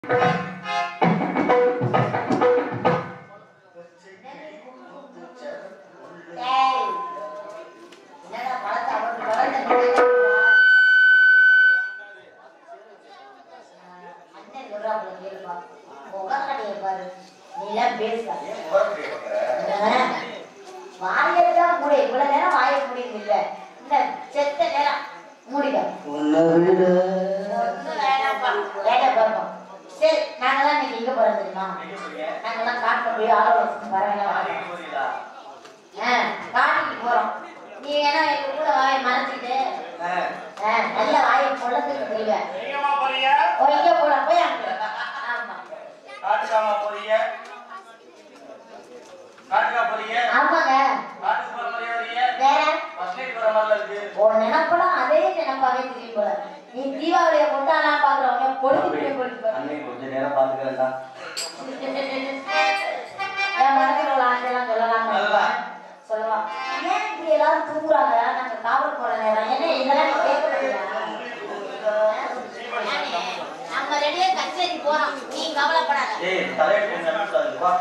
டேய், என்னடா பழத்தை அவனுக்கு பழத்தை நீங்க அண்ணன் சொல்றாப்புல கேளுப்பா முகக்கடையை பாரு நீலாம் பேசுற வாயத்தான் மூடி இவ்வளவு நேரம் வாய முடியுது இல்ல இந்த செத்த நேரம் மூடிடும் உன்னை விட ஒண்ணும் வேணாம்ப்பா வேலை பார்ப்போம் சரி நாங்கெல்லாம் இன்னைக்கு எங்க போறோம் தெரியுமா நாங்கெல்லாம் காட்டுல போய் ஆலோசனை வர வேணாம் ஆ, காட்டுக்கு போறோம் நீ வேணா எங்க கூட வாயை மறைச்சிட்டு ஆ, நல்ல வாயை பொழந்துட்டு போயிடுவ எங்கம்மா போறீங்க ஓ இங்க போலாம் போய் அங்க ஆமா காட்டுக்காமா போறீங்க காட்டுக்கா போறீங்க ஆமாங்க காட்டுக்கு போற மாதிரியா வரீங்க வேற ஃபர்ஸ்ட் நைட் வர மாதிரில இருக்கு உன் நினைப்பெல்லாம் அதே நினைப்பாவே தெரியும் போல நீ தீபாவளியை கொண்டாடலாம் பாக்குறவங்க பொழுது பொழுது அன்னைக்கு கொஞ்ச நேரம் பாத்துக்கிறேன்டா என் மனசுல உள்ள ஆசையெல்லாம் சொல்லலாம் சொல்லலாம். சொல்லலாம் ஏன் இப்படி எல்லாரும் தூங்குறாங்க நாங்க காவல் போற நேரம் என்ன இதெல்லாம் நீ கேட்க முடியா நம்ம ரெடியா கச்சேரி போறோம் நீ கவலைப்படாத ஏய் தலையிட்டு நினைச்சாது வா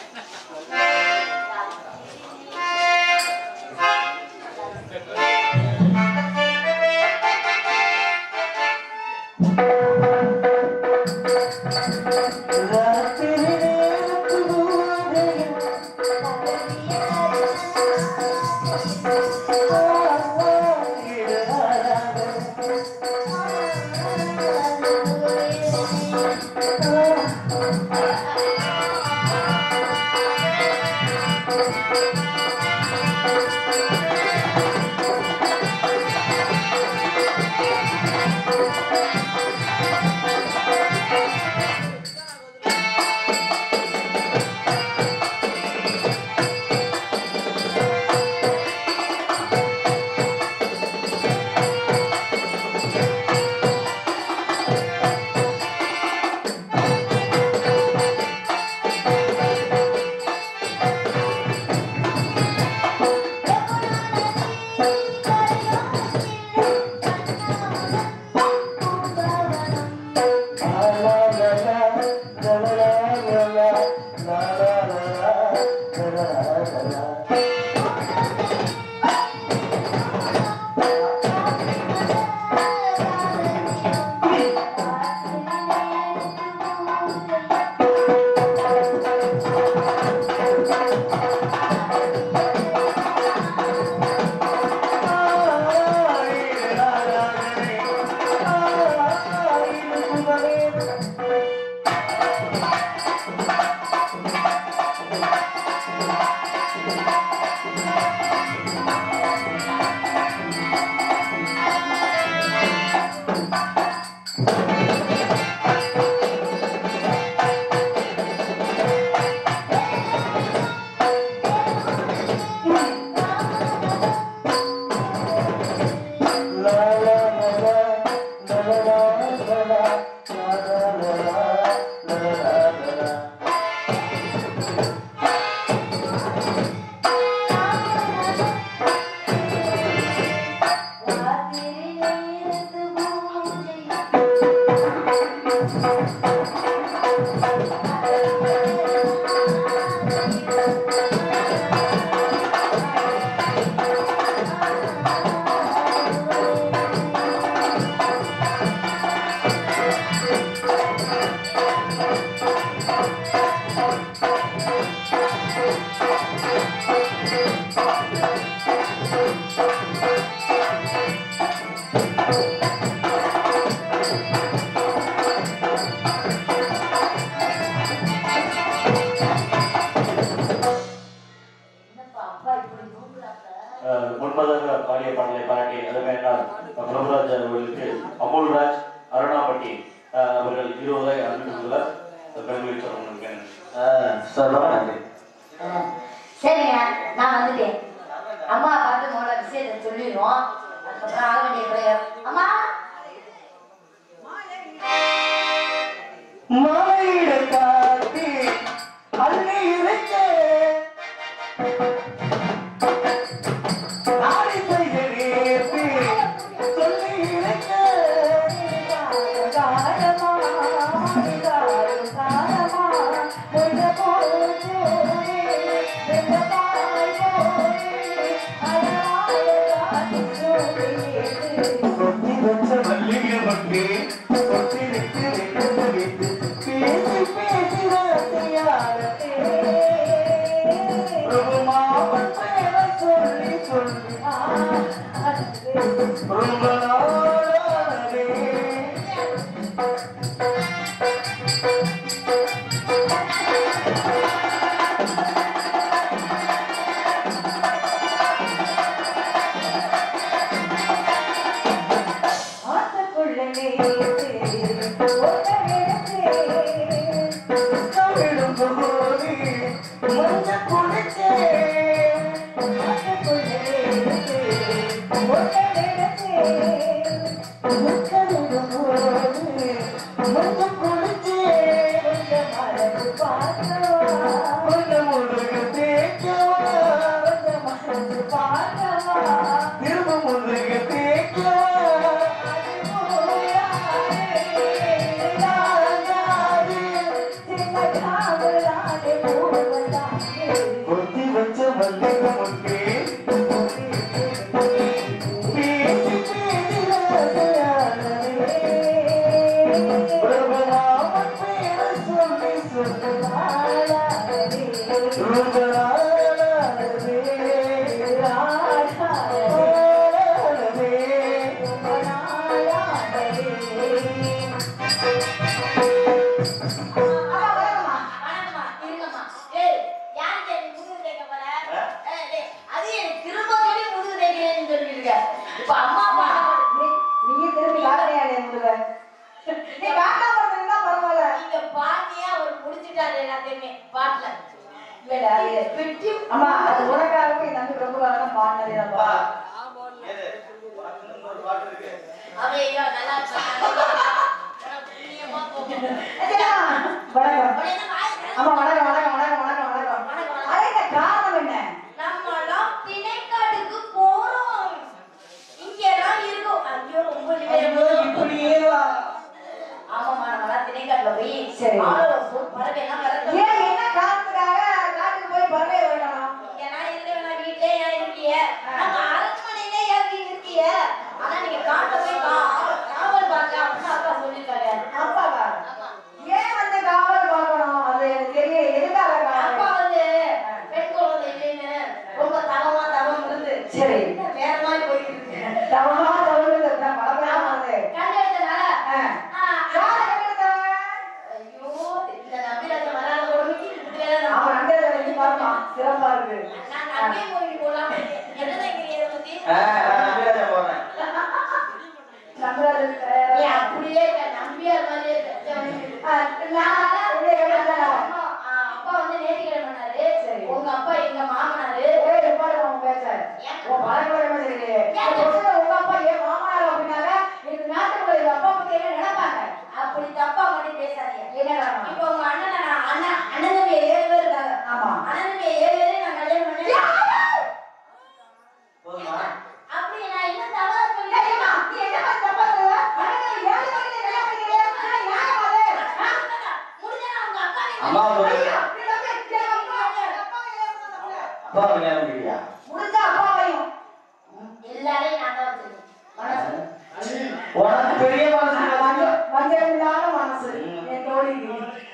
என்னப்பா அப்பா இப்படி தூங்குறாங்க அஹ் முன்பதாக பாடிய பாடலை பாராட்டி அருமையினார் பிரபுராஜ் அவர்களுக்கு அமுல்ராஜ் அருணாபட்டி அஹ் அவர்கள் இருவரை அறிவித்துள்ள பெண்களில் சொல்லணும் சொல்லுவா நன்றி ஆ, சரிங்க நான் வந்துட்டேன் அம்மா பார்த்து முதல்ல விஷயத்தை சொல்லிடுவோம் அதுக்கப்புறம் ஆக வேண்டிய பிரயோகம் அம்மா மாலையிட காத்தி அள்ளி இருக்க நாளை செய்ய நேர்த்தி சொல்லி இருக்க காரணமா முன்னே ஒத்திருக்கு வைத்து வைத்து பேசி பேசி வார்த்தையாடத்தே பிரபு மாவன் பெயரை சொல்லி சொல்லி ரொம்ப நாளானதே தமிழும் போது மஞ்ச குடிச்சே தமிழும் போது மஞ்ச குடிச்சே கொஞ்சம் முதுகு தேய்க்கவா திரும்ப முதுகு தேய்க்கவா கொத்தி வச்ச மல்லிகை முட்டே பேசி பேசி ராசையானதே பிரபலாமன் பேரை சொல்லி சொல்லி ரொம்ப நாளானதே ஆளானதே வணக்கம்மா, இருங்கம்மா. ஏய், யாருக்கு எனக்கு முதுகு தேய்க்க போற? ஏய், டேய், அது எனக்கு திரும்ப சொல்லி முதுகு தேய்க்கிறேன்னு சொல்லிருக்க. இப்ப அம்மா அப்பா நீங்க பாட்டியா அவர் முடிச்சிட்டாரு எல்லாத்தையுமே பாட்டுல பெட்டி அம்மா அது உனக்காகவே என் தம்பி ரொம்ப காலம் பாடினதே அப்பா, ஏது? உனக்கு இன்னொரு பாட்டு இருக்கு. அவன் ஐயோ, நல்லா இருக்கா? உனக்கு புண்ணியமா போகும். வணக்கம் அவன் என்ன வாய் அம்மா வணக்கம் வணக்கம் வணக்கம் வணக்கம் வணக்கம் வணக்கம். அதுக்கு காரணம் என்ன நம்மலாம் திணைக்காட்டுக்கு போறோம் இங்கெல்லாம் இருக்கும் ஐயோ ரொம்ப நேரம் இப்படியே வா ஆமாமா நம்மலாம் திணைக்காட்டுல போய் சரி. ஆளோட போய் பறவை எல்லாம் வளர்க்க ஏன் என்ன காரணத்துக்காக காட்டுக்கு போய் பறவை வரணும் ஏன்னா இருக்கிறவங்க வீட்லயே ஏன் இருக்கீங்க நம்ம அரண்மனையிலே ஏன் இருக்கீங்க ஆனா நீங்க காட்ட போய் கா- காவல் பார்க்க அப்படின்னு அப்பா சொல்லிருக்காங்க அப்பாவா ஆமா. ஏன் வந்து காவல் பார்க்கணும் அது எனக்கு தெரிய எதுக்காக அப்பா காவல்? வந்து பெண் குழந்தை இல்லைன்னு ரொம்ப தவமா தவம் இருந்து சரி வேற மாதிரி போயிட்டு இருக்கு தவறா தவறு பலபலமா வந்து கண்டு எடுத்தனால ஆ. ஆ, யாரை கண்டெடுத்தாங்க? ஐயோ இந்த நம்பிராஜன் வராத கொடுமைக்கு இப்படி வேற நம்ம- அவன் அண்டை நீ பாருமா சிறப்பா இருக்கு நான் நம்பியை கோயில் போலாம் என்ன நினைக்கிறீங்க இதை பத்தி ஆ, நான் நம்பிராஜா போடுறேன். நம்மளால நீ அப்படியே இருக்க, நம்பியார் மாதிரியே இருக்க. ஆ, நான் உன்னை கண்டெடுத்தேன். அம்மா, ஆ, அப்பா வந்து நேர்த்திக்கடன் பண்ணாரு. சரி. உங்க அப்பா எங்க மாமனாரு ஏய், நிப்பாட்டு உன் பேச்ச. உன் பழக்கவழக்கமே சரியில்லையே. ஏன்? ஒரு சொல்ல உங்க அப்பா ஏன் மாமனார் அப்படின்னாங்க, எனக்கு நாட்டுக்குள்ள எங்க அப்பா பத்தி என்ன நினைப்பாங்க? அப்படி தப்பா மட்டும் பேசாதீங்க என்ன காரணம்? இப்ப உங்க அண்ணனை நான் அண்ணன் அண்ணன் தம்பி ஏழு பேர் இருக்காங்க ஆமா. அண்ணன் தம்பி ஏழு பேரையும் நான் கல்யாணம் பண்ணேன் போதுமா? அப்படி நான் என்ன தவறா ஏய், சொல்லிட்டேன் ஏம்மா, நீ என்ன மாதிரி தப்பா சொல்ற? அண்ணன் ஏழு மணிக்கு கல்யாணம் பண்ணிக்கிறீங்க. ஆனா நியாயம் அது. ஆ? முடிஞ்சா நான் உங்க அக்கா அம்மா போடு. ஐயா, நீ வந்து என் அப்பா, என் அப்பா கல்யாணம் பண்ண தப்பு. அப்பா கல்யாணம் பண்ணிக்கிறியா? முடிஞ்சா அப்பாவையும் எல்லாரையும் நான் தான் வச்சிருக்கேன் மனசு ம். உனக்கு பெரிய மனசு மஞ்சள் வச்சிருக்க. மஞ்சள் இல்லாத மனசு என் தோழிக்கு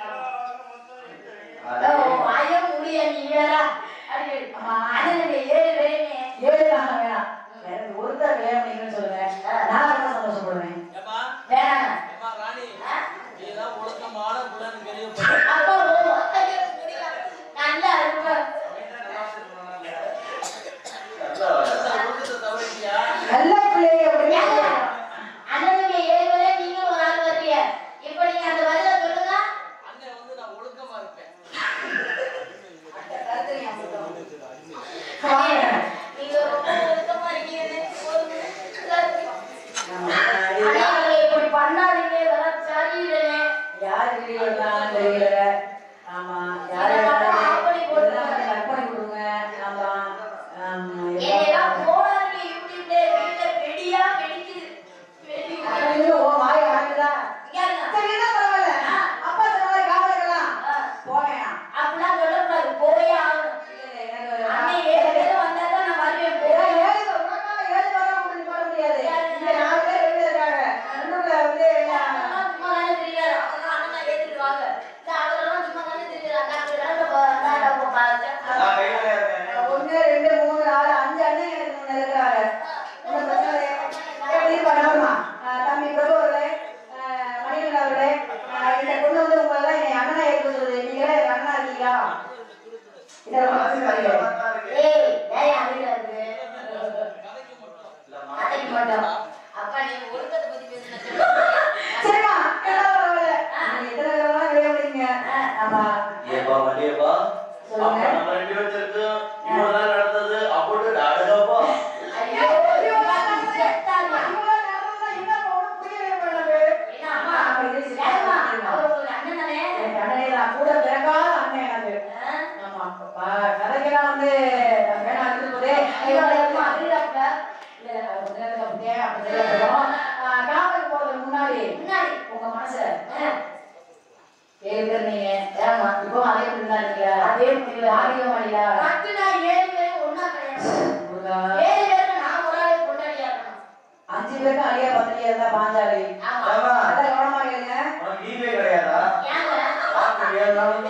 அட, பயம் முடிய நீ வேற அப்படி ஆமா. அண்ணனுடைய ஏழு பேருமே ஏழு நாள் வேணாம் எனக்கு ஒருத்தர் கல்யாணம் பண்ணிக்கணும்னு சொல்லுங்க நான் ரொம்ப சந்தோஷப்படுவேன் ஏம்மா, வேணாங்க ஏம்மா ராணி, ஆ? நீதான் ஒழுக்கமான புள்ளன்னு கேள்விப்பட்டேன். அப்பா ஒரு வார்த்தைக்கு முடியல. நல்ல அருமை. நல்லா வர. பெருசா ஒழுக்கத்தை தவறிட்டியா? நல்ல பிள்ளைங்க அப்படின்னு ஏங்க, அண்ணனுடைய ஏழு பேரே நீங்க ஒரு ஆள் வர்றீங்க. இப்ப நீங்க அந்த பதில சொல்லுங்க. அண்ணன் வந்து நான் ஒழுக்கமா இருப்பேன். வாங்க. நீங்க ரொம்ப ஒழுக்கமா இருக்கீங்கன்னு ஒரு கருத்து. அண்ணா, நீங்க இப்படி பண்ணாதீங்க, இதெல்லாம் சரியில்லைங்க. யாரு கிளியெல்லாம் தெரியல ஆமா யாரு இதை மட்டும் ஆஃப் பண்ணி போடுங்க. இதெல்லாம் கட் பண்ணி கொடுங்க ஆமா ஆமா, என்னையெல்லாம் எல்லாம் போடாதீங்க யூடியூப்ல, வீட்ல வெடியா வெடிக்குது. வெடி அப்படி ஓ வாய் வணங்குதா இங்க இருங்க. சரி என்ன பரவாயில்ல அப்பா சொன்ன மாதிரி காவலுக்கலாம் ஆ, போவேன் அப்படிலாம் சொல்லக்கூடாது. போயே ஆகணும். அண்ணன் ஏழு பேரும் வந்தா தான் நான் வருவேன். போயே ஏழு உனக்காக ஏழு பேரும் அப்படி பாட முடியாது இங்க நாலு பேர் வெளியில இருக்காங்க நடுவுல வந்து இதை மனசு கஷ்டமா தான் இருக்கு. ஏய் ஏய் அமைதியா இருக்கு கதைக்கு மட்டும் இல்லம்மா. அதைக்கு மட்டும் அப்பா நீ ஒழுக்கத்தை பத்தி பேசுன சரிம்மா எல்லாம் பரவாயில்ல நீங்க எத்தனை தடவை விளையாடுறீங்க ஆமா ஏப்பா மல்லியப்பா சொல்லுங்க. அப்ப நம்ம ரெண்டு பேருக்கு இவ்வளவு நேரம் நடந்தது அப்போட்டு அழகப்பா ஐயோ செத்தாங்க என்ன ஒண்ணும் புரியவே மாட்டேங்குது. என்ன அம்மா ஆமா, இது சரி. ஏம்மா, அவர் உங்களுக்கு அண்ணன் தானே என் கண்ணனை நான் கூட பிறக்காத அண்ணன் எனக்கு. ஆ? ஆமா, அப்பா, கதைக்கெல்லாம் வந்து நான் வேணாம் இருக்குது போதே. ஐயோ அம்மா அறியாப்ல இல்ல, இல்ல, அது கொஞ்ச நேரத்துக்கு அப்படியே அப்படி சரியா போயிடும். ஆ, காவலுக்கு போறதுக்கு முன்னாடி முன்னாடி உங்க மனசுல ஆ, ஏழு பேர் நீங்க ஏம்மா இப்போ அதே மாதிரி தான் இருக்கீங்களா? அதே முடியல மாறிக்க மாட்டீங்களா? கட்டுனா ஏழு பேரும் ஒண்ணா கிடையாது முருகா. ஏழு பேருக்கு நான் ஒரு ஆளே கொண்டாடியா இருக்கணும் அஞ்சு பேருக்கும் அழியா பத்திரியா இருந்தா பாஞ்சாலி ஆமா ஆமா நல்லா கவனமா கேளுங்க உனக்கு ஈவே கிடையாதா ஏங்க பார்க்க ஏறினாலும்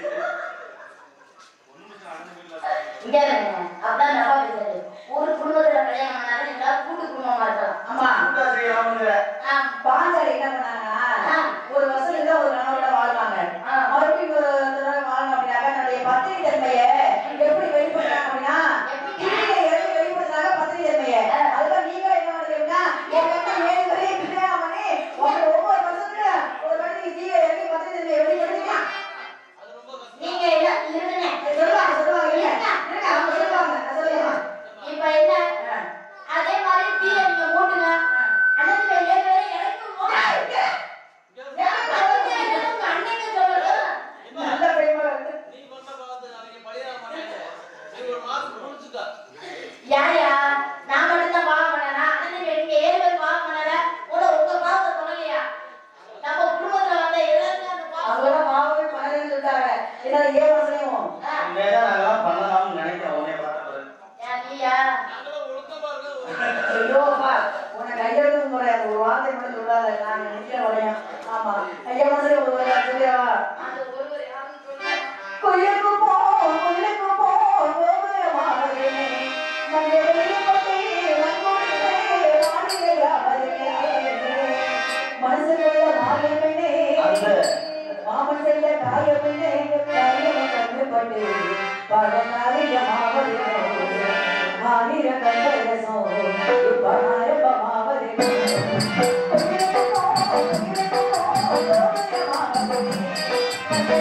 இங்க இருங்க அப்பதான் தப்பா பேசுறது ஒரு குடும்பத்துல கல்யாணம் பண்ணாலும் எல்லாரும் கூட்டு குடும்பமா இருக்கலாம் ஆமா கூட்டா செய்யலாம்ங்கிற ஆ, பாஞ்சாலி என்ன பண்ணாங்கன்னா ஒரு வருஷம் இருந்தா ஒரு கணவரோட வாழ்வாங்க ஆ. மறுபடியும் ஒரு தடவை வாழணும் அப்படின்னாக்க தன்னுடைய பத்திரி தன்மையை எப்படி வெளிப்படுறாங்க அப்படின்னா கீழே இறங்கி வெளிப்படுத்துறாங்க பத்திரி தன்மையை அதுதான் நீங்க என்ன பண்ணுறீங்கன்னா என் கண்ணை ஏழு வரையும் கல்யாணம் பண்ணி ஒரு ஒவ்வொரு வருஷத்துக்கு ஒரு வாட்டி கீழே இறங்கி பத்திரி தன்மையை வெளிப்படுத்தீங்க அது ரொம்ப கஷ்டம் நீங்க எல்லாம் இருங்க சொல்லுவாங்க சொல்லுவாங்க இல்ல இருங்க அவங்க சொல்லுவாங்க நான் சொல்லுவேன் இப்ப என்ன அதே மாதிரி தீய நீங்க மூட்டுங்க அண்ணத்துல ஏழு பேரும் எனக்கு மூட்டு. நான் பக்கத்துல இருக்கிறது உங்க அண்ணனுக்கு சொல்லணும். நல்ல பெரியமா இருக்கு நீ பண்ண பார்த்து அவங்க பழியாக மாட்டாங்க நீ ஒரு மாசம் குடிச்சுக்க யாரையா? நான் மட்டும்தான் பாவம் பண்ணேனா? அண்ணனுக்கு நீங்க ஏழு பேர் பாவம் பண்ணல. கூட உங்க பாவத்தை சொல்லலையா? நம்ம குடும்பத்துல வந்த எல்லாருக்கும் அந்த பாவம். அவங்கள பாவமே பண்ணலன்னு சொல்லிட்டாங்க என்ன ஏழு வருஷம் ஆ, உண்மையா நாங்கெல்லாம் பண்ணலாம்னு நினைக்கிறேன் உன்னை பார்த்த பிறகு யா, நீயா? நாங்களும் ஒழுக்கமா இருக்கு ஐயோப்பா உன்னை கையெழுத்து முறை அந்த ஒரு வார்த்தை மட்டும் சொல்லாத நான் நினைக்கிறேன் உடையும் ஆமா ஐயா மாதிரி ஒரு வார்த்தை சொல்லியாவா அந்த ஒருவர் யாருன்னு சொல்லுங்க. குயிலுக்கு போ குயிலுக்கு போ கோபுர மாறே மஞ்சள் வெளிப்பட்டு மண்கொண்டே வாடிக்கையாவதே மனசுக்குள்ள மாயமனே அந்த மாமன் செல்ல காயமனே காயம் கண்டுபட்டு பகனாரிய மாவதே மாநில கண்டரசோ இப்ப ஆரம்பமாவதே குயிலுக்கு போ குயிலுக்கு போ கோபுர மாறே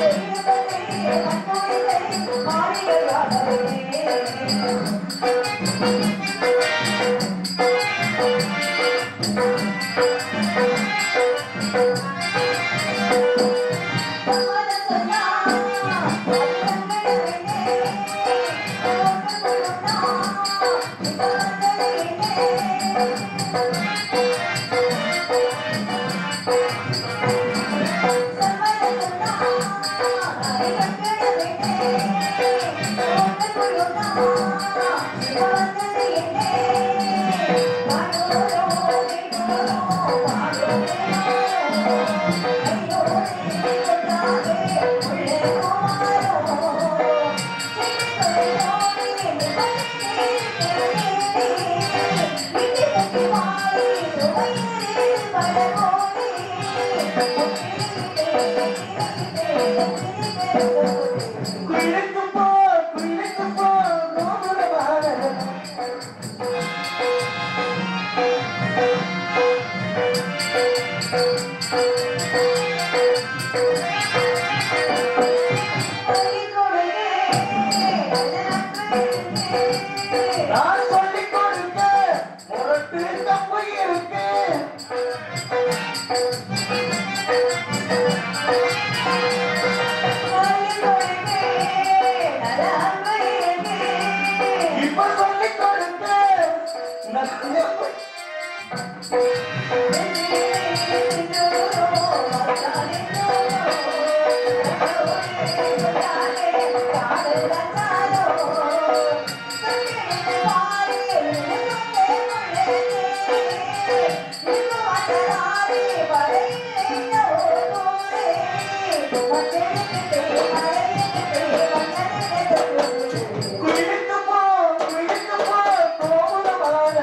குயிலுக்கு போ குயிலுக்கு போ கோபுர மாறே நான் சொல்லிக் கொடுக்க முரட்டு தப்பு இருக்கு இப்ப சொல்லிக் கொடுக்க நான் குயிலுக்கு போ குயிலுக்கு போ கோபுர மாறே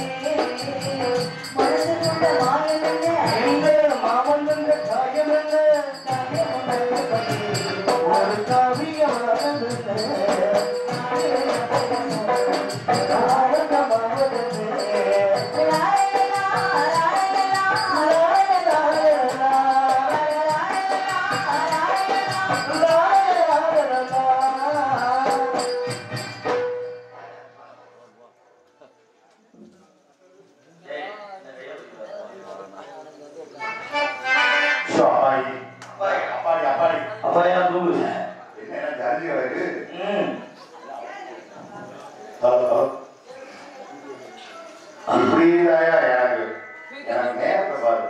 எங்க மாமன் காயம் என்ன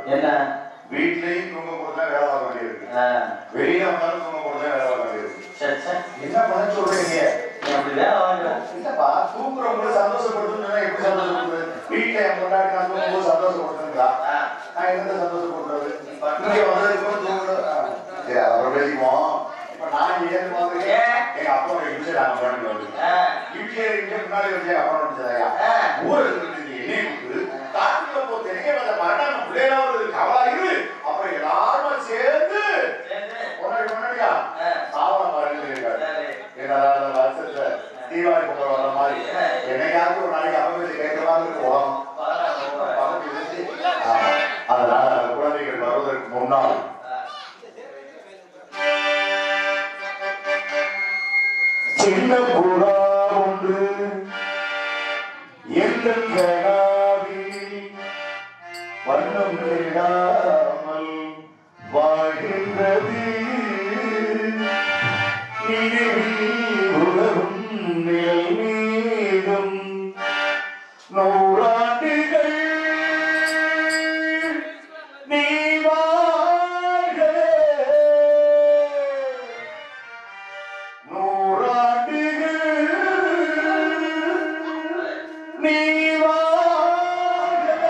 என்ன வீட்லயும் தூங்க போட்டு வேலை பார்க்க வேண்டியிருக்கு ஆ, வெளியில வந்தாலும் தூங்க போட்டு வேலை பார்க்க வேண்டியிருக்கு சரி சரி என்ன பண்ண சொல்றீங்க நீ அப்படி வேலை வாங்குற இல்லப்பா தூங்குறவங்களை சந்தோஷப்படுத்துனா எப்படி சந்தோஷப்படுத்துறது வீட்டுல என் முன்னாடி நான் தூங்கும்போது சந்தோஷப்படுத்துங்களா ஆ, நான் எங்க சந்தோஷப்படுறது இங்க வந்ததுக்கு அப்புறம் தூங்குறது சரி அப்புறம் பேசிக்குவோம் இப்ப நான் ஏன் வந்து ஏன்? எங்க அப்பா ஒரு இம்சை நாங்க பண்ணி வந்து ஆ, இம்சை இங்கே முன்னாடி வச்சு அப்புறம் வச்சதையா ஆ. ஊர் இருக்கிறது எண்ணெய் கொடுத்து காட்டுல போ தெரிய வந்த மரணம் பிள்ளைகளாவது கவலாயுது அப்புறம் எல்லாருமா சேர்ந்து சேர்ந்து, முன்னாடி முன்னாடியா ஆ. சாவன பாருங்க இருக்காரு சரி. என்னடா இந்த வருஷத்துல தீபாவளி பொங்கல் வர மாதிரி என்னைக்காவது ஒரு நாளைக்கு அவங்க கேட்கிற மாதிரி இருக்கு உலகம் பரவாயில்ல, பரவாயில்ல. பக்கத்து இருந்துச்சு. ஆமா. அதனால அந்த குழந்தைகள் வருவதற்கு முன்னால் ஆ, சின்ன புறா ஒன்று எந்த கனாவில் வண்ணம் தேடாமல் வாழ்கின்றது நினைவில் உலகும் நிலை மீதும் நூறாண்டுகள் நீ வாழ்க நூறாண்டுகள் நீ வாழ்க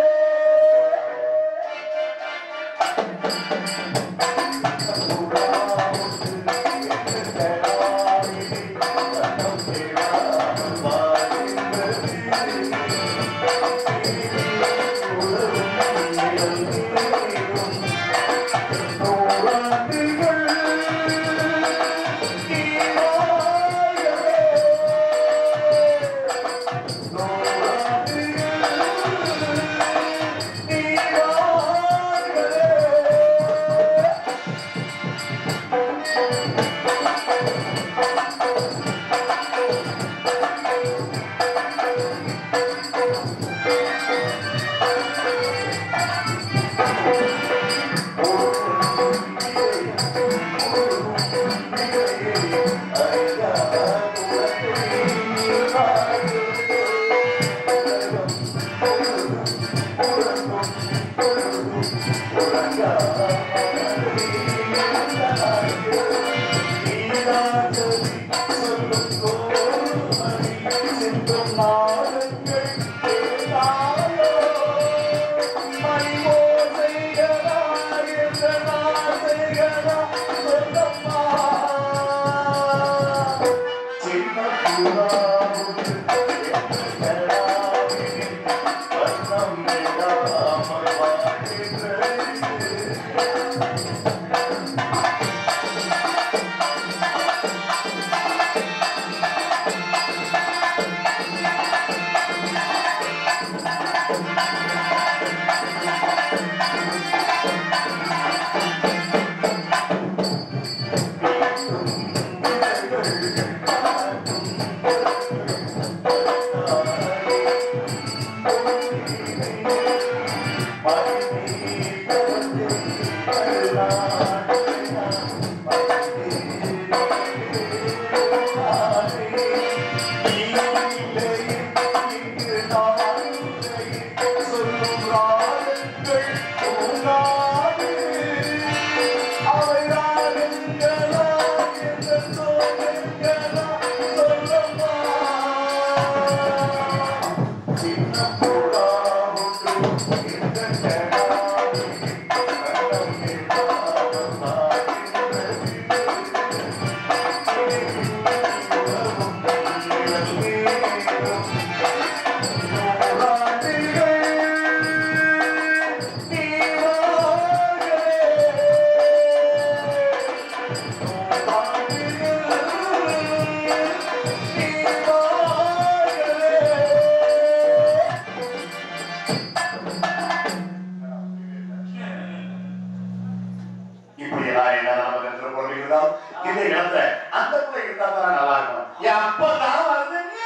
இப்படி எல்லாம் என்ன நமக்கு என்று பொருளுகிறோம் இந்த இடத்துல அந்த பிள்ளை இருந்தா தான் நல்லா இருக்கும் என் அப்பா தான் வருதுங்க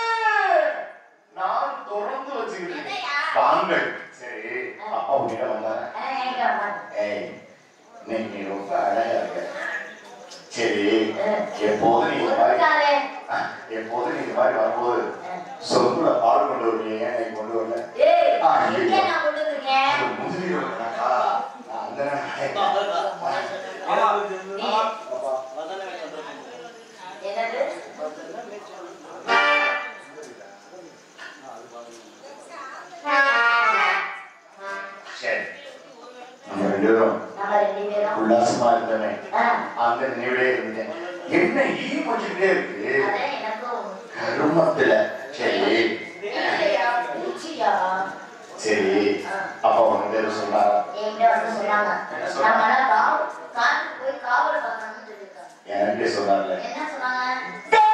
நான் தொடர்ந்து வச்சுக்கிட்டு வாங்க சரி அப்பா உங்ககிட்ட வந்தாங்க ஏய் இன்னைக்கு நீ ரொம்ப அழகா இருக்க சரி எப்போது நீ இந்த மாதிரி எப்போது நீ இந்த மாதிரி வரும்போது சொந்த பால் கொண்டு வருவீங்க ஏன் நீ கொண்டு வரல ஏய், எங்க நான் கொண்டு வந்திருக்கேன்? அது முந்திரி வருதுனாக்கா சரி நம்ம ரெண்டு பேரும் நம்ம ரெண்டு பேரும் உல்லாசமா இருந்தோமே ஆ, அந்த நினைவிலே இருந்தேன் என்ன ஈ முடிச்சுக்கிட்டே இருக்கு அதான் எனக்கும் கருமத்துல சரி இல்லையா, பூச்சியா? சரி அப்பா உனக்கு பேரு சொன்னாரா என்கிட்ட வந்து சொன்னாங்க நம்மளாம் காவல் காட்டுக்கு போய் காவல் பார்க்கணும்னு சொல்லியிருக்காங்க எனக்கே சொன்னார்ல என்ன சொன்னாங்க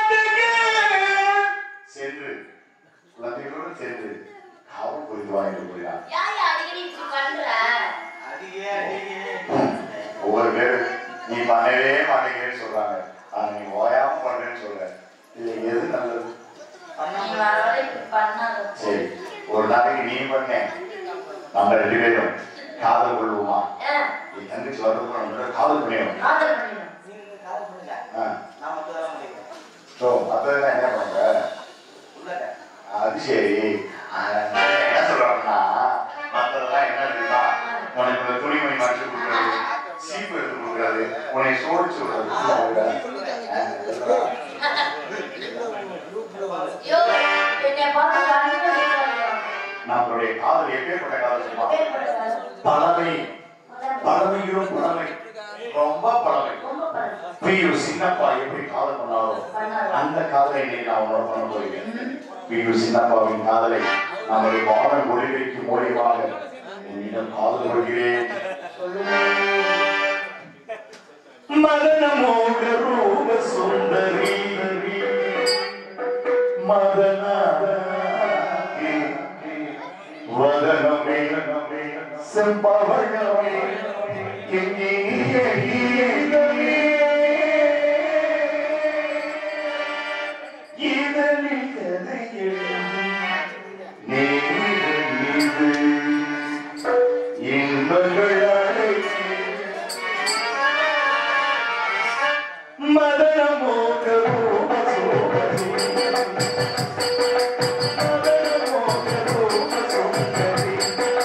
சென்று குழந்தைகளோடு சென்று காவல் புரிந்து வாங்கிட்டு போயிடலாம் ஏன் அடிக்கடி இப்படி பண்ற அடியே அடியே ஒவ்வொரு பேரு நீ பண்ணவே மாட்டேங்கிறேன்னு சொல்றாங்க ஆனா நீ ஓயாம பண்றேன்னு சொல்ற இல்ல எது நல்லது நீ வர வர இப்படி பண்ணாத சரி ஒரு நாளைக்கு நீ பண்ண நம்ம ரெண்டு பேரும் காதல் கொள்வோமா ஆ, என் தங்கச்சி வரதுக்கு நம்ம காதல் பண்ணிடும் காதல் பண்ணிடும் நீங்க கால் பண்ணுங்க ஆ நான் மட்டும் தான் முடிக்கிறேன் ஸோ அப்பதான் என்ன பண்ற உள்ளக்க அது சரி ஆனா, என்ன சொல்றாங்கன்னா மத்ததெல்லாம் என்ன தெரியுமா உனக்கு இந்த துணிமணி மடிச்சு கொடுக்குறது சீப்பு எடுத்து கொடுக்குறது உன்னை சோடிச்சு விடுறது ஐயோ என்னை பார்த்து கண்ணு வைக்கிறாங்க. நம்மளுடைய காதல் எப்பேற்பட்ட காதல் தெரியுமா எப்பேற்பட்டது? பழமை முதல்ல பழமையிலும் பழமை ரொம்ப பழமை ரொம்ப பழக்கம். பியு சின்னப்பா எப்படி காதல் பண்ணாரோ பண்ணாரு. அந்த காதலை இன்னைக்கு நான் உணர பண்ண போகிறேன் பியு சின்னப்பாவின் காதலை நமது பாடல் ஒளிவைக்கும் மொழிவாக என்னிடம் காதல் கொள்கிறேன் மதனமோக ரூப சுந்தரி மதன வதனமே செம்பவழமே எங்கே இதழில் கதை எழுதி நேரில் மீது இன்பங்கள் அழைத்து மதனமோக ரூப சுந்தரி மதனமோக ரூப சுந்தரி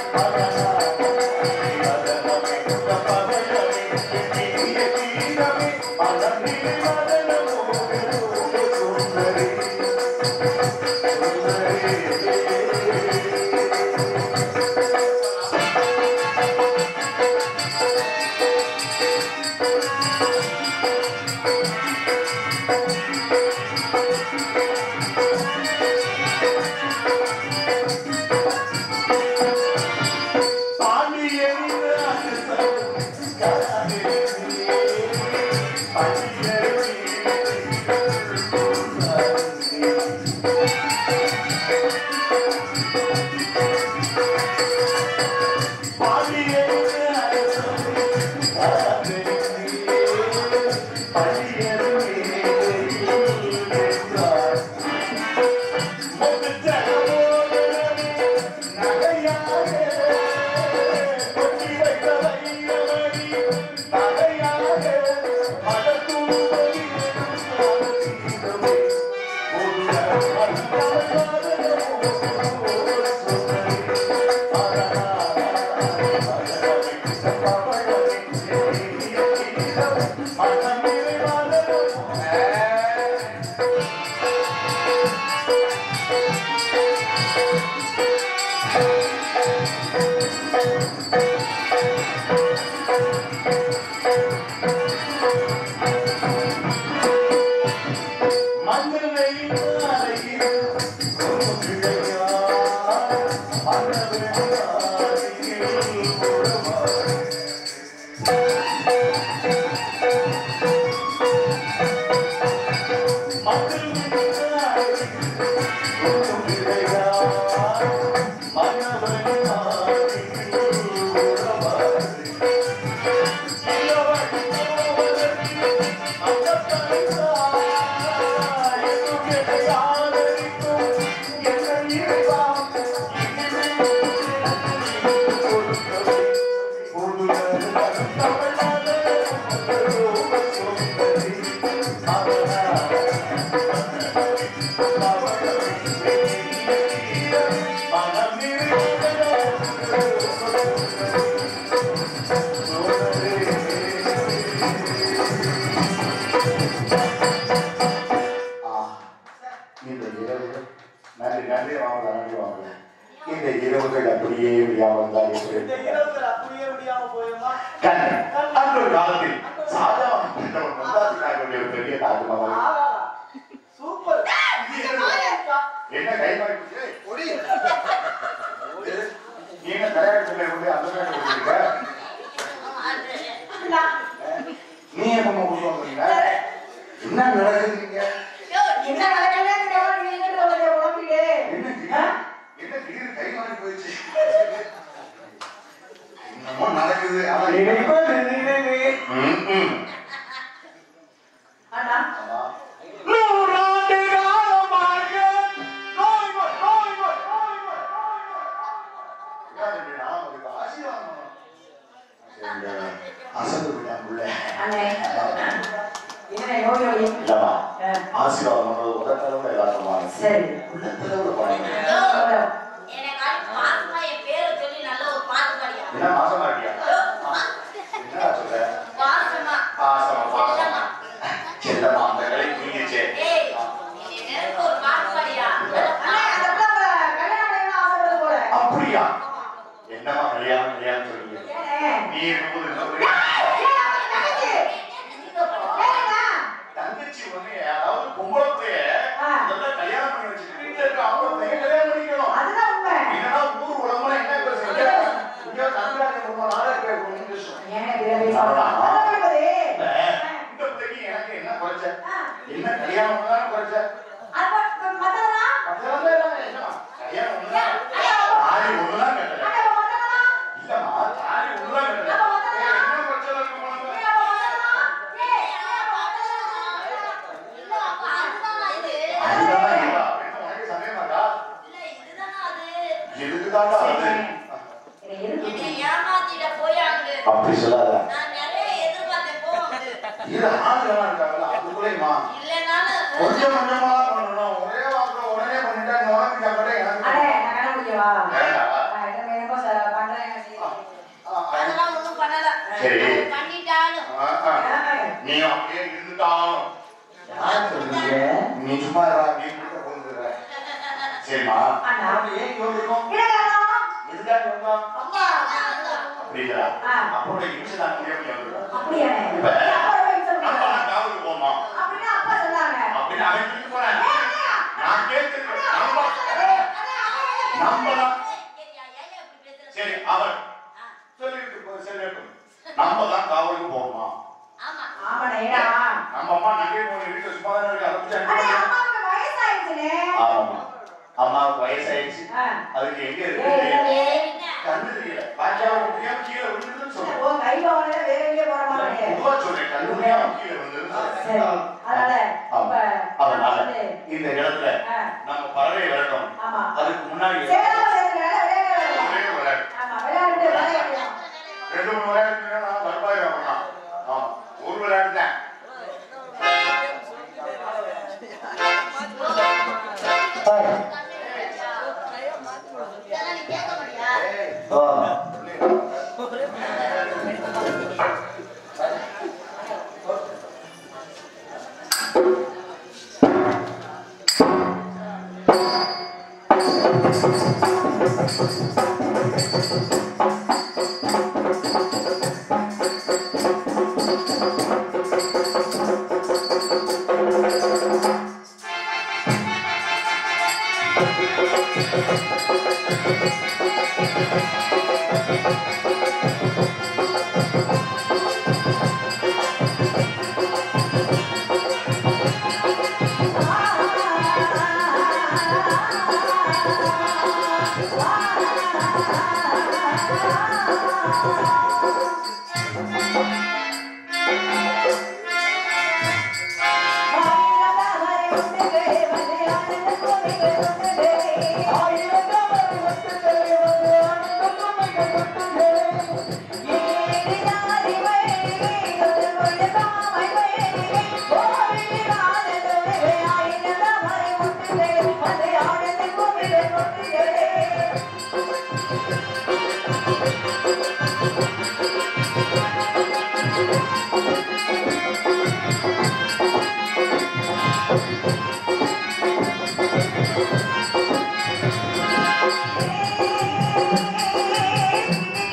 இந்த இரவு நன்றி நன்றி வாங்கலாம் நன்றி வாங்கலாம் இந்த இரவுகள் அப்படியே விடாமல் தான் இந்த ஹீரோக்கள் அப்படியே முடியாம போயிருமா கண்ணு அந்த ஒரு காலத்தில் சாதாரண பிறந்தவன் முந்தாஜிக்காக வேண்டிய ஒரு பெரிய தாஜ்மஹால் ஆஹா சூப்பர் என்ன கை மாறி போச்சு? ஒடி. நீ என்ன கல்யாணத்துல இருந்து அந்த மாதிரி கொடுத்துருக்க அண்ணா, நீ எப்ப கொடுத்து வந்தீங்க என்ன நடக்குதுங்க என்ன நடக்குதுன்னு தெரியாம நீ எங்கிட்ட வந்து உழம்பிட்டு? என்ன ஆ? திடீர் என்ன திடீர் கை மாறி போயிடுச்சு என்னமோ நடக்குது ஆனா ம், ம். அண்ணா, ஆமா. நூறாண்டு காலமாக நோய் நோய், நோய் நோய், நோய் நோய், நோய் நோய். என்ன தம்பி, நான் உங்களுக்கு ஆசீர்வாதம் பண்ணணும். சரி, அசந்து விட்டான் புள்ள. அண்ணே. என்ன நோய் நொடி? இல்லம்மா, ஆ, ஆசீர்வாதம் பண்றது உடற்கலவுல எல்லாருமா சரி உள்ளத்துல ஒரு பயம். என்ன மாசமா இருக்கியா என்னடா சொல்ற பாசமா பாசமா செல்லம்மா அந்த கலை புரிஞ்சிச்சே அண்ணே, அந்த பிள்ளை கல்யாணம் பண்ணணும்னு ஆசைப்படுது போல. அப்படியா என்னம்மா கல்யாணம் கல்யாணம் சொல்றீங்க ஏனே? நீ இருக்கும்போது என்ன புரியுது? ஏன் அவன் தங்கச்சி? ஏனண்ணா? தங்கச்சி வந்து அதாவது பொம்பளை பிள்ளைய ஆ. நல்லா கல்யாணம் பண்ணி வச்சுட்டு வீட்டுல இருக்க அவங்க பையன் கல்யாணம் பண்ணிக்கணும் அதுதான் உண்மை. இல்லைன்னா ஊர் உலகமா என்ன பேசுறீங்க இங்க தங்கராஜ குடும்பம் நாளா கேட்கணும் பேசும் ஏனே இப்படி பேசுற? அதான் சொல்லுவது. இந்த பிள்ளைக்கு எனக்கு என்ன குறைச்ச ஆ, என்ன கல்யாணம் தானே குறைச்ச அப்ப மத்ததெல்லாம்? அதெல்லாம் தான் என்னம்மா கல்யாணம் ஒண்ணுதான் தாலி ஒண்ணுதான் கட்டல அண்ணே, அப்ப மத்ததெல்லாம்? இல்லம்மா தாலி ஒண்ணுதான் கட்டல அப்ப மத்ததெல்லாம்? என்ன குறைச்சல இருக்கு உனக்கு? ஏய், அப்ப மத்ததெல்லாம்? ஏய், ஏய், அப்ப மத்ததெல்லாம்? அதுதான் இல்ல. என்ன உனக்கு சந்தேகமாடா? எதுக்குதான்டா அது? என்னை எதுக்கு? அப்படி சொல்லாத நான் நிறைய எதிர்பார்த்தேன் போவாங்க இது ஆளுங்கெல்லாம் இருக்காங்கல்ல, அதுக்குள்ளேயுமா? இல்லைனாலும் கொஞ்சம் கொஞ்சமா பண்ணணும். ஒரே வாக்குல உடனே பண்ணிட்டா இந்த உனக்கு சாப்பிட்டா எனக்கு அண்ணே, நான் கண்ண முடியவா? வேண்டாவா? நான் என்ன வேணுமோ ச- பண்றேன், என்ன செய்யணும்? ஆ, ஆ. அதெல்லாம் ஒண்ணும் பண்ணல சரி. அது பண்ணிட்டாலும் ஆ, ஆ. ஏய், நீ அப்படியே இருந்துட்டாலும் யார் சொல்றீங்க? நீ சும்மா இருடா, நீ மட்டும் கொண்டுடுற. சரிம்மா அண்ணா. அப்ப ஏன் யோசிக்கணும்? இல்லைண்ணா. எதுக்காக வந்தோம்? அம்மா. அப்படிங்கிறா? ஆ. அப்போட இம்சை தாங்க முடியாம நீ வந்துடுற. அப்படியாண்ணே? இப்ப ஏய், அப்பா போய் சொல்லுங்க. நம்ம தான் காவலுக்கு போகணும். அப்படின்னா அப்பா சொன்னாங்க. அப்படின்னு அவன் சொல்லிட்டு போறேன். ஏய், அண்ணா. நான் கேட்கிறேன். நம்ம ஏய், அண்ணா, அண்ணா. நம்ம தான் ஏய்யா, ஏய்யா இப்படி பேசுற? சரி அவன் சொல்லிட்டு போ, சொல்லட்டும். நம்ம தான் காவலுக்கு போகணும் ஆமா ஆமாண்ணே, ஏடா. நம்ம அம்மா நகை போன வீட்டுல சும்மா தானே இருக்கு அதை பத்தி அண்ணே, அனுப்பி அம்மாவுக்கு வயசாயிடுச்சுண்ணே. ஆமாம்மா அம்மாவுக்கு வயசாயிடுச்சு ஆ. அதுக்கு எங்க ஏய், இருக்கு ஏய், என்ன கண்ணு தெரியல பாக்கியாவை முடியாம கீழே விழுந்துருன்னு சொல்றேன் உன் கையில வாங்கினா வேற எங்கேயோ போற மாதிரி. பொதுவா சொல்றேன் கண்ணு முடியாம கீழே விழுந்துருன்னு சரி, சொல்றேன் அதனால இப்ப அதனால நான் வந்து, இந்த இடத்துல ஆ, நம்ம பறவை விரட்டணும் ஆமா. அதுக்கு முன்னாடி சேலம் சேர்ந்து விளையாட விளையாட ஒரே ஒரு விளையாட்டு ஆமா, விளையாட்டு விளையாட்டு ரெண்டு மூணு விளையாட்டு நான் தர்பாயிரம் பண்ணலாம் ஆமா ஒரு விளையாட்டு தான் இதெல்லாம் நீ கேட்க மாட்டியா ஆ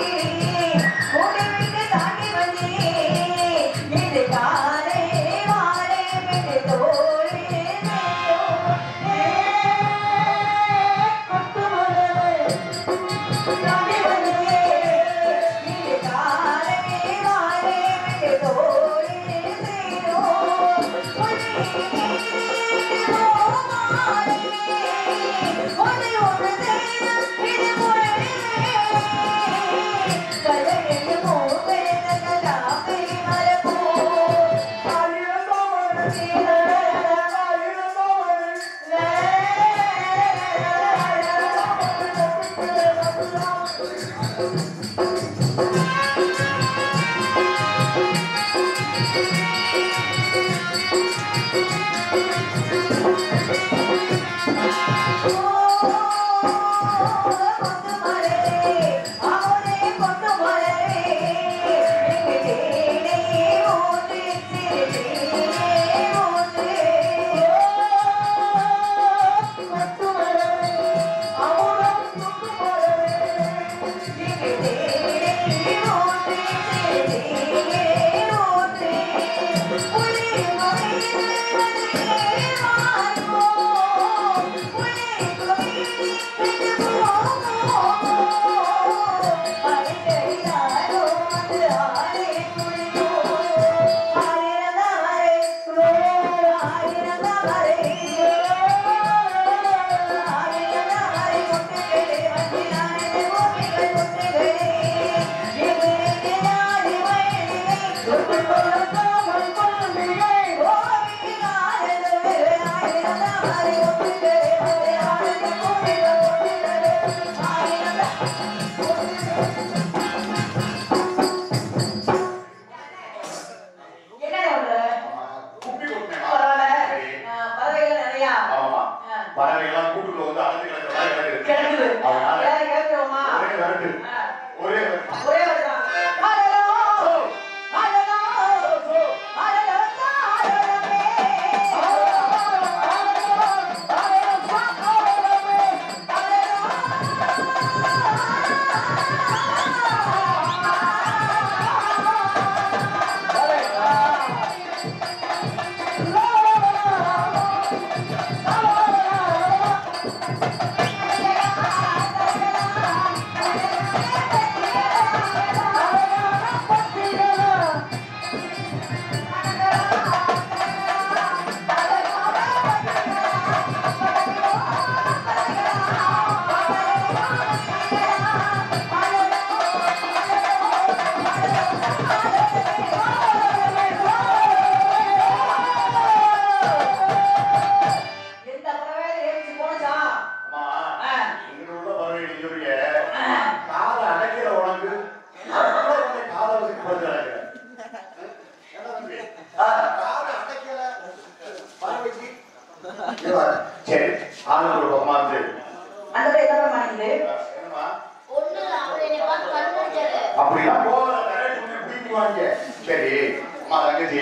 எந்த பறவை ஏறிச்சு போனச்சா அம்மா ஆ. இங்க உள்ள பறவை நீங்க சொல்றீங்க காலை அடைக்கிற உனக்கு அப்புறம் உன்னை காலை வச்சு போட்டு அடைக்கிற என்ன தம்பி? ஆ, காலை அடைக்கிற பறவைக்கு இது பாரு. சரி ஆளுங்க ஒரு பக்கமா இருந்து அந்த பறவை என்ன மாட்டேங்குது என்னம்மா ஒண்ணு இல்ல, அவர் என்னை பார்த்து கண்ணு வச்சாரு. அப்படிலாம் போகாத நிறைய சொல்லி பிடிக்குவாங்க சரி அம்மா தங்கச்சி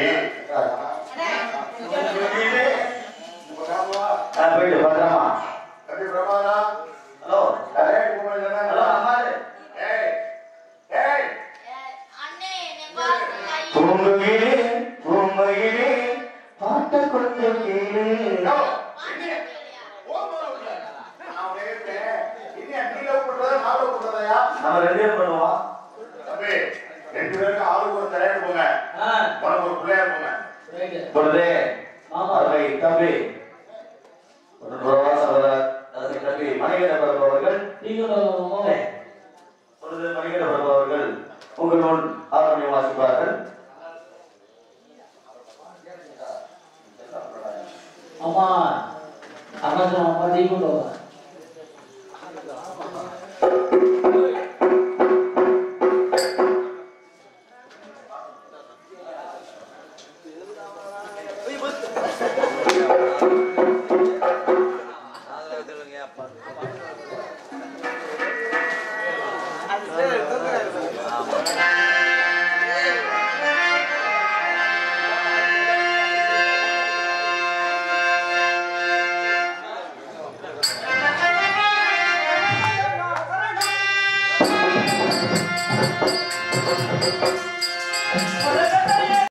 போயிட்டு பத்திரமா தம்பி பிரபாகரா ஹலோ நிறைய கூப்பிடுங்க ஹலோ அம்மாரு ஏய் ஏய் அஹ், அண்ணே, என்னை பார்த்து கை- தூங்குகிறே தூங்குகிறே பாட்ட கொடுத்து கேளு யோ, பாட்டு கேளியா? ஓமரா உள்ள. நான் உன்னை கேட்கிறேன். இனி நீ love பண்றதா, நான் love பண்றதாயா? நம்ம ரெண்டு பேரும் பண்ணுவோம் தம்பி, ரெண்டு பேருக்கும் ஆளுக்கு ஒரு தலையை போங்க உனக்கு ஒரு பிள்ளையா போங்க பொழுதே அருமை தம்பி ஒரு ரூபா சகோதரர் அதற்கு தம்பி மணிகண்ட பிரபு அவர்கள் பொழுது மணிகண்ட பிரபு அவர்கள் உங்கள் முன் ஆரம்பி வாசிப்பார்கள் அம்மா அண்ணன் அம்மா டீ கொண்டு வா